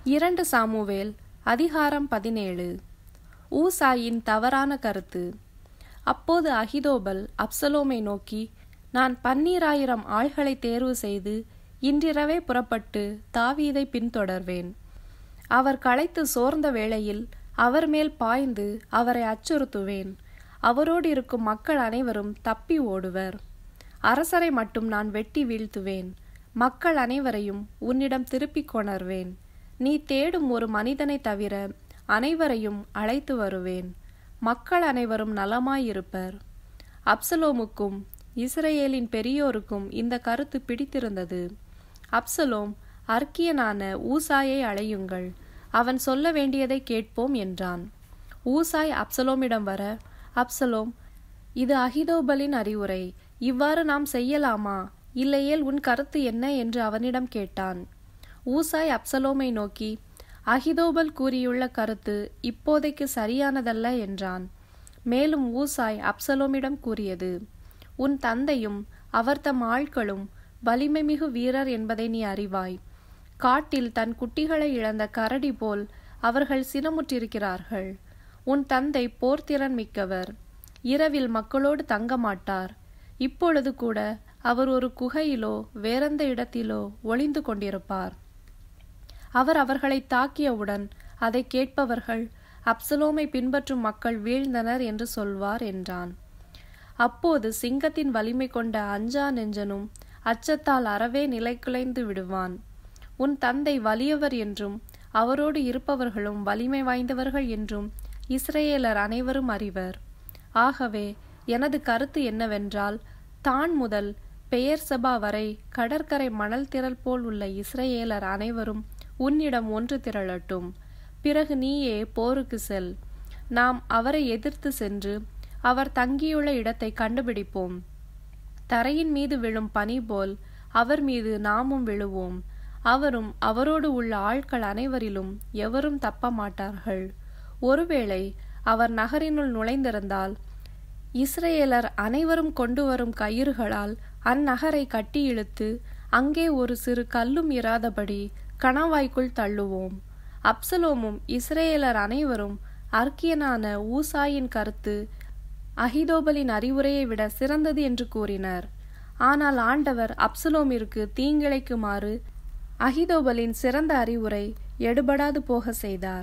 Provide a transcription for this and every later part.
இரண்டு சாமுவேல் அதிகாரம் பதினேழு ஊசாயின் தவறான கருத்து அப்போது அகிதோபல் அப்சலோமை நோக்கி நான் பன்னீராயிரம் ஆள்களை தேர்வு செய்து இன்றிரவே புறப்பட்டு தாவீதை பின்தொடர்வேன் அவர் களைத்து சோர்ந்த வேளையில் அவர் மேல் பாய்ந்து அவரை அச்சுறுத்துவேன் அவரோடு இருக்கும் மக்கள் அனைவரும் தப்பி ஓடுவர் அரசரை மட்டும் நான் வெட்டி வீழ்த்துவேன் மக்கள் அனைவரையும் உன்னிடம் திருப்பிக் கொணர்வேன் நீ தேடும் ஒரு மனிதனை தவிர அனைவரையும் அழைத்து வருவேன் மக்கள் அனைவரும் நலமாயிருப்பர் அப்சலோமுக்கும் இஸ்ரேலின் பெரியோருக்கும் இந்த கருத்து பிடித்திருந்தது அப்சலோம் அர்க்கியனான ஊசாயை அழையுங்கள் அவன் சொல்ல வேண்டியதை கேட்போம் என்றான் ஊசாய் அப்சலோமிடம் வர அப்சலோம் இது அகிதோபலின் அறிவுரை இவ்வாறு நாம் செய்யலாமா இல்லையேல் உன் கருத்து என்ன என்று அவனிடம் கேட்டான் ஊசாய் அப்சலோமை நோக்கி அகிதோபல் கூறியுள்ள கருத்து இப்போதைக்கு சரியானதல்ல என்றான் மேலும் ஊசாய் அப்சலோமிடம் கூறியது உன் தந்தையும் அவர் தம் ஆட்களும் வலிமைமிகு வீரர் என்பதை நீ அறிவாய் காட்டில் தன் குட்டிகளை இழந்த கரடி போல் அவர்கள் சினமுற்றிருக்கிறார்கள் உன் தந்தை போர்த்திறன் மிக்கவர் இரவில் மக்களோடு தங்க மாட்டார் இப்பொழுது கூட அவர் ஒரு குகையிலோ வேறெந்த இடத்திலோ ஒளிந்து கொண்டிருப்பார் அவர் அவர்களை தாக்கியவுடன் அதை கேட்பவர்கள் அப்சலோமை பின்பற்றும் மக்கள் வீழ்ந்தனர் என்று சொல்வார் என்றான் அப்போது சிங்கத்தின் வலிமை கொண்ட அஞ்சா நெஞ்சனும் அச்சத்தால் அறவே நிலைக்குலைந்து விடுவான் உன் தந்தை வலியவர் என்றும் அவரோடு இருப்பவர்களும் வலிமை வாய்ந்தவர்கள் என்றும் இஸ்ரேலர் அனைவரும் அறிவர் ஆகவே எனது கருத்து என்னவென்றால் தான் முதல் பெயர் சபா வரை கடற்கரை மணல் திரள் போல் உள்ள இஸ்ரேலர் அனைவரும் உன்னிடம் ஒன்று திரளட்டும் பிறகு நீயே போருக்கு செல் நாம் அவரை எதிர்த்து சென்று அவர் தங்கியுள்ள இடத்தை கண்டுபிடிப்போம் தரையின் மீது விழும் பனி போல் அவர் மீது நாமும் விழுவோம் அவரும் அவரோடு உள்ள ஆட்கள் அனைவரிலும் எவரும் தப்ப மாட்டார்கள் ஒருவேளை அவர் நகரினுள் நுழைந்திருந்தால் இஸ்ரேலர் அனைவரும் கொண்டு வரும் கயிறுகளால் அந்நகரை கட்டி இழுத்து அங்கே ஒரு சிறு கல்லும் இராதபடி கணவாய்க்குள் தள்ளுவோம் அப்சலோமும் இஸ்ரேலர் அனைவரும் அர்க்கியனான ஊசாயின் கருத்து அகிதோபலின் அறிவுரையை விட சிறந்தது என்று கூறினர் ஆனால் ஆண்டவர் அப்சலோமிற்கு தீங்கிழைக்குமாறு அகிதோபலின் சிறந்த அறிவுரை எடுபடாது போக செய்தார்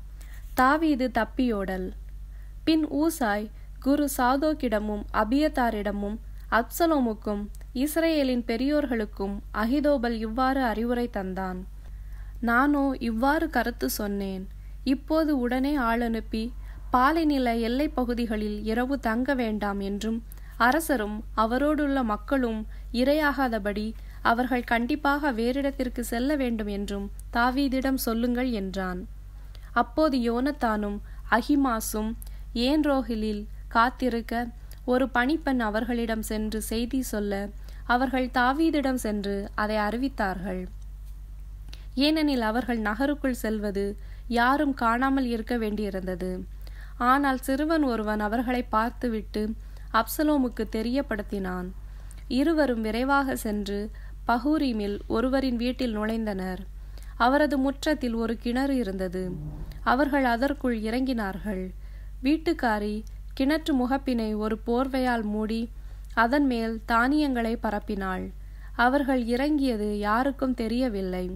தாவீது தப்பியோடல் பின் ஊசாய் குரு சாதோக்கிடமும் அபியத்தாரிடமும் அப்சலோமுக்கும் இஸ்ரேலின் பெரியோர்களுக்கும் அகிதோபல் இவ்வாறு அறிவுரை தந்தான் நானோ இவ்வாறு கருத்து சொன்னேன் இப்போது உடனே ஆள் அனுப்பி பாலைநில எல்லைப் பகுதிகளில் இரவு தங்க வேண்டாம் என்றும் அரசரும் அவரோடுள்ள மக்களும் இரையாகாதபடி அவர்கள் கண்டிப்பாக வேறிடத்திற்கு செல்ல வேண்டும் என்றும் தாவீதிடம் சொல்லுங்கள் என்றான் அப்போது யோனத்தானும் அஹிமாசும் ஏன்ரோகிலில் காத்திருக்க ஒரு பணிப்பெண் அவர்களிடம் சென்று செய்தி சொல்ல அவர்கள் தாவீதிடம் சென்று அதை அறிவித்தார்கள் ஏனெனில் அவர்கள் நகருக்குள் செல்வது யாரும் காணாமல் இருக்க வேண்டியிருந்தது ஆனால் சிறுவன் ஒருவன் அவர்களை பார்த்துவிட்டு அப்சலோமுக்கு தெரியப்படுத்தினான் இருவரும் விரைவாக சென்று பஹூரிமில் ஒருவரின் வீட்டில் நுழைந்தனர் அவரது முற்றத்தில் ஒரு கிணறு இருந்தது அவர்கள் அதற்குள் இறங்கினார்கள் வீட்டுக்காரி கிணற்று முகப்பினை ஒரு போர்வையால் மூடி அதன் மேல் தானியங்களை பரப்பினாள் அவர்கள் இறங்கியது யாருக்கும் தெரியவில்லை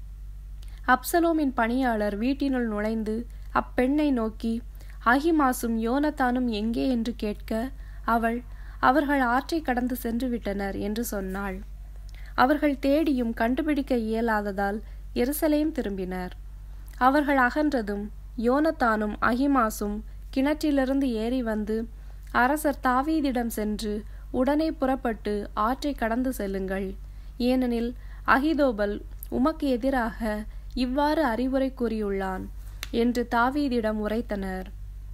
அப்சலோமின் பணியாளர் வீட்டினுள் நுழைந்து அப்பெண்ணை நோக்கி அகிமாசும் யோனத்தானும் எங்கே என்று கேட்க அவள் அவர்கள் ஆற்றை கடந்து சென்று விட்டனர் என்று சொன்னாள் அவர்கள் தேடியும் கண்டுபிடிக்க இயலாததால் எருசலேம் திரும்பினர் அவர்கள் அகன்றதும் யோனத்தானும் அகிமாசும் கிணற்றிலிருந்து ஏறி வந்து அரசர் தாவீதிடம் சென்று உடனே புறப்பட்டு ஆற்றை கடந்து செல்லுங்கள் ஏனெனில் அகிதோபல் உமக்கு எதிராக இவ்வாறு அறிவுரை கூறியுள்ளான் என்று தாவீதிடம் உரைத்தனர்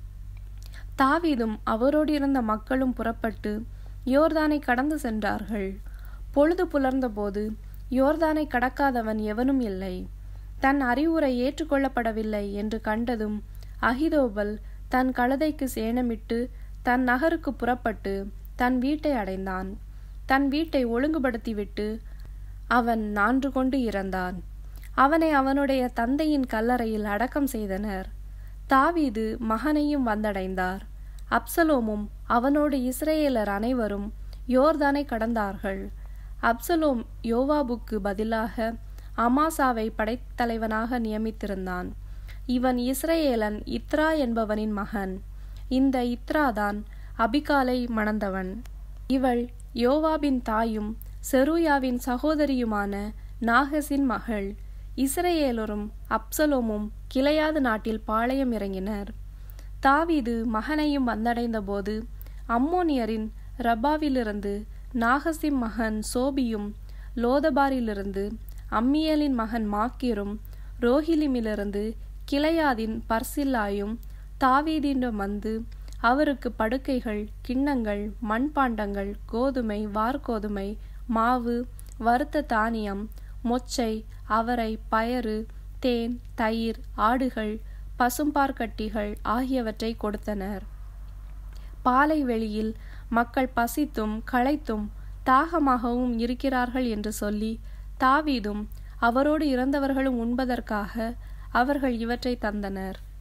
தாவீதும் அவரோடு இருந்த மக்களும் புறப்பட்டு யோர்தானை கடந்து சென்றார்கள் பொழுது புலர்ந்தபோது யோர்தானை கடக்காதவன் எவனும் இல்லை தன் அறிவுரை ஏற்றுக்கொள்ளப்படவில்லை என்று கண்டதும் அகிதோபல் தன் கழுதைக்கு சேணமிட்டு தன் நகருக்கு புறப்பட்டு தன் வீட்டை அடைந்தான் தன் வீட்டை ஒழுங்குபடுத்திவிட்டு அவன் நான்று கொண்டு இறந்தான் அவனை அவனுடைய தந்தையின் கல்லறையில் அடக்கம் செய்தனர் தாவீது மகனையும் வந்தடைந்தார் அப்சலோமும் அவனோடு இஸ்ரேலர் அனைவரும் யோர்தானை கடந்தார்கள் அப்சலோம் யோவாபுக்கு பதிலாக அமாசாவை படைத்தலைவனாக நியமித்திருந்தான் இவன் இஸ்ரேலன் இத்ரா என்பவனின் மகன் இந்த இத்ராதான் அபிகாலை மணந்தவன் இவள் யோவாபின் தாயும் செருயாவின் சகோதரியுமான நாகசின் மகள் இஸ்ரேலரும் அப்சலோமும் கிளையாது நாட்டில் பாளையம் இறங்கினர் தாவீது மகனையும் வந்தடைந்தபோது அம்மோனியரின் ரபாவிலிருந்து நாகசிம் மகன் சோபியும் லோதபாரிலிருந்து அம்மியலின் மகன் மாக்கீரும் ரோஹிலிமிலிருந்து கிளையாதின் பர்சில்லாயும் தாவீதிடம் வந்து அவருக்கு படுக்கைகள் கிண்ணங்கள் மண்பாண்டங்கள் கோதுமை வார்கோதுமை மாவு வறுத்த தானியம் மொச்சை அவரை பயறு தேன் தயிர் ஆடுகள் பசும்பார்க்கட்டிகள் ஆகியவற்றை கொடுத்தனர் பாலை வெளியில் மக்கள் பசித்தும் களைத்தும் தாகமாகவும் இருக்கிறார்கள் என்று சொல்லி தாவீதும் அவரோடு இறந்தவர்களும் உண்பதற்காக அவர்கள் இவற்றை தந்தனர்